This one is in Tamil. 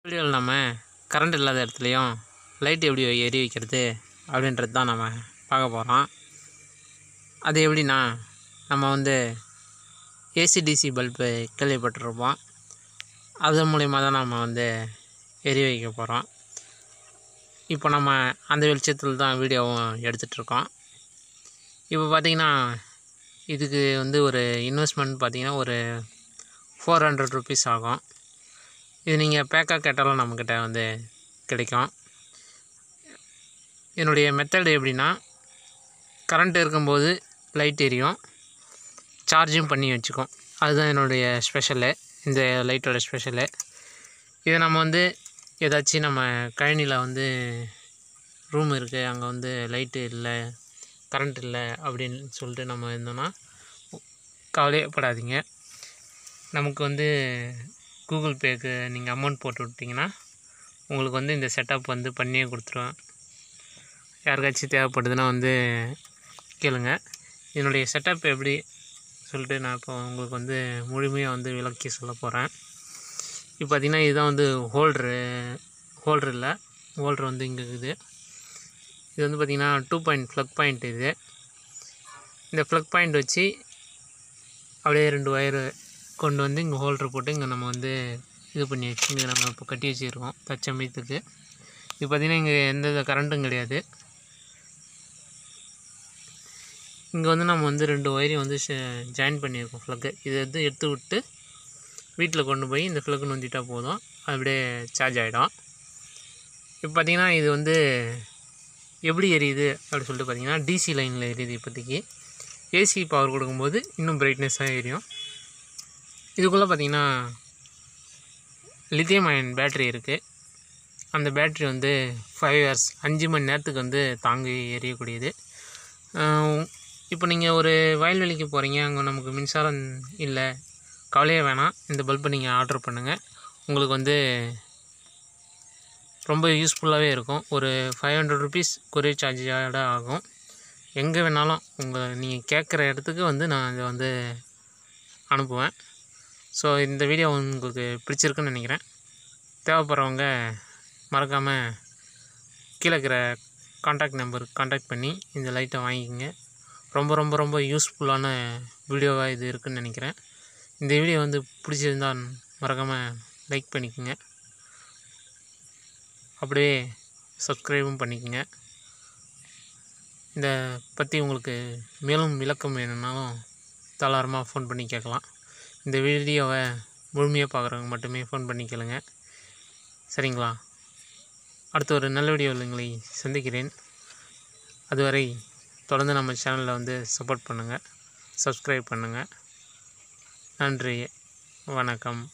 வீடியோவில் நம்ம கரண்ட் இல்லாத இடத்துலையும் லைட் எப்படி எரிய வைக்கிறது அப்படின்றது தான் நம்ம பார்க்க போகிறோம் அது எப்படின்னா நம்ம வந்து ஏசிடிசி பல்பு கேள்விப்பட்டிருப்போம் அது மூலிமா தான் நம்ம வந்து எரிய வைக்க போகிறோம் இப்போ நம்ம அந்த வெளிச்சத்தில் தான் வீடியோவும் எடுத்துகிட்ருக்கோம் இப்போ பார்த்திங்கன்னா இதுக்கு வந்து ஒரு இன்வெஸ்ட்மெண்ட் பார்த்திங்கன்னா ஒரு ஃபோர் ஹண்ட்ரட் ருபீஸ் ஆகும் இது நீங்கள் பேக்காக கேட்டாலும் நம்மக்கிட்ட வந்து கிடைக்கும் என்னுடைய மெத்தடு எப்படின்னா கரண்ட் இருக்கும்போது லைட் எரியும் சார்ஜும் பண்ணி வச்சுக்கும் அதுதான் என்னுடைய ஸ்பெஷலு இந்த லைட்டோட ஸ்பெஷலு இதை நம்ம வந்து ஏதாச்சும் நம்ம கழனியில் வந்து ரூம் இருக்குது அங்கே வந்து லைட்டு இல்லை கரண்ட் இல்லை அப்படின்னு சொல்லிட்டு நம்ம இருந்தோம்னா கவலையப்படாதீங்க நமக்கு வந்து கூகுள் பேக்கு நீங்கள் அமௌண்ட் போட்டு விட்டிங்கன்னா உங்களுக்கு வந்து இந்த செட்டப் வந்து பண்ணியே கொடுத்துருவேன் யாருக்காச்சும் தேவைப்படுதுன்னா வந்து கேளுங்க என்னுடைய செட்டப் எப்படி சொல்லிட்டு நான் இப்போ உங்களுக்கு வந்து முழுமையாக வந்து விளக்கி சொல்ல போகிறேன் இப்போ பார்த்திங்கன்னா இதுதான் வந்து ஹோல்ட்ரு ஹோல்ட்ரு இல்லை ஹோல்ட்ரு வந்து இங்கே இருக்குது இது வந்து பார்த்திங்கன்னா டூ பாயிண்ட் ப்ளக் பாயிண்ட் இது இந்த ப்ளக் பாயிண்ட் வச்சு அப்படியே ரெண்டு ஒயரு கொண்டு வந்து இங்கே ஹோல்ட்ரு போட்டு இங்கே நம்ம வந்து இது பண்ணி வச்சு இங்கே நம்ம இப்போ கட்டி வச்சுருக்கோம் தச்சமயத்துக்கு இது பார்த்திங்கன்னா இங்கே எந்த கரண்ட்டும் கிடையாது இங்கே வந்து நம்ம வந்து ரெண்டு ஒயரையும் வந்து ஜாயின் பண்ணியிருக்கோம் ஃப்ளக்கு இதை வந்து எடுத்து விட்டு வீட்டில் கொண்டு போய் இந்த ஃப்ளக்கு நொந்திட்டா போதும் அப்படியே சார்ஜ் ஆகிடும் இப்போ பார்த்திங்கன்னா இது வந்து எப்படி எரியுது அப்படி சொல்லிட்டு பார்த்திங்கன்னா டிசி லைனில் எரியுது இப்போதைக்கு ஏசி பவர் கொடுக்கும்போது இன்னும் பிரைட்னஸாக எரியும் இதுக்குள்ளே பார்த்திங்கன்னா லித்தியம் அயன் பேட்ரி இருக்குது அந்த பேட்ரி வந்து ஃபைவ் ஹவர்ஸ் அஞ்சு மணி நேரத்துக்கு வந்து தாங்கி எரியக்கூடியது இப்போ நீங்கள் ஒரு வயல்வெளிக்கு போகிறீங்க அங்கே நமக்கு மின்சாரம் இல்லை கவலையே வேணாம் இந்த பல்பை நீங்கள் ஆர்டர் பண்ணுங்கள் உங்களுக்கு வந்து ரொம்ப யூஸ்ஃபுல்லாகவே இருக்கும் ஒரு ஃபைவ் ஹண்ட்ரட் ருபீஸ் கொரியர் சார்ஜோட ஆகும் எங்கே வேணாலும் உங்கள் நீங்கள் கேட்குற இடத்துக்கு வந்து நான் இதை வந்து அனுப்புவேன் ஸோ இந்த வீடியோ உங்களுக்கு பிடிச்சிருக்குன்னு நினைக்கிறேன் தேவைப்படுறவங்க மறக்காமல் கீழே இருக்கிற காண்டாக்ட் நம்பருக்கு காண்டாக்ட் பண்ணி இந்த லைட்டை வாங்கிக்கோங்க ரொம்ப ரொம்ப ரொம்ப யூஸ்ஃபுல்லான வீடியோவாக இது இருக்குதுன்னு நினைக்கிறேன் இந்த வீடியோ வந்து பிடிச்சிருந்தால் மறக்காமல் லைக் பண்ணிக்கோங்க அப்படியே சப்ஸ்கிரைபும் பண்ணிக்கோங்க இந்த பற்றி உங்களுக்கு மேலும் விளக்கம் வேணும்னாலும் தாராளமாக ஃபோன் பண்ணி கேட்கலாம் இந்த வீடியோவை முழுமையாக பார்க்குறவங்க மட்டுமே ஃபோன் பண்ணி கேளுங்க சரிங்களா அடுத்த ஒரு நல்ல வீடியோவில் உங்களை சந்திக்கிறேன் அதுவரை தொடர்ந்து நம்ம சேனலில் வந்து சப்போர்ட் பண்ணுங்கள் சப்ஸ்கிரைப் பண்ணுங்கள் நன்றி வணக்கம்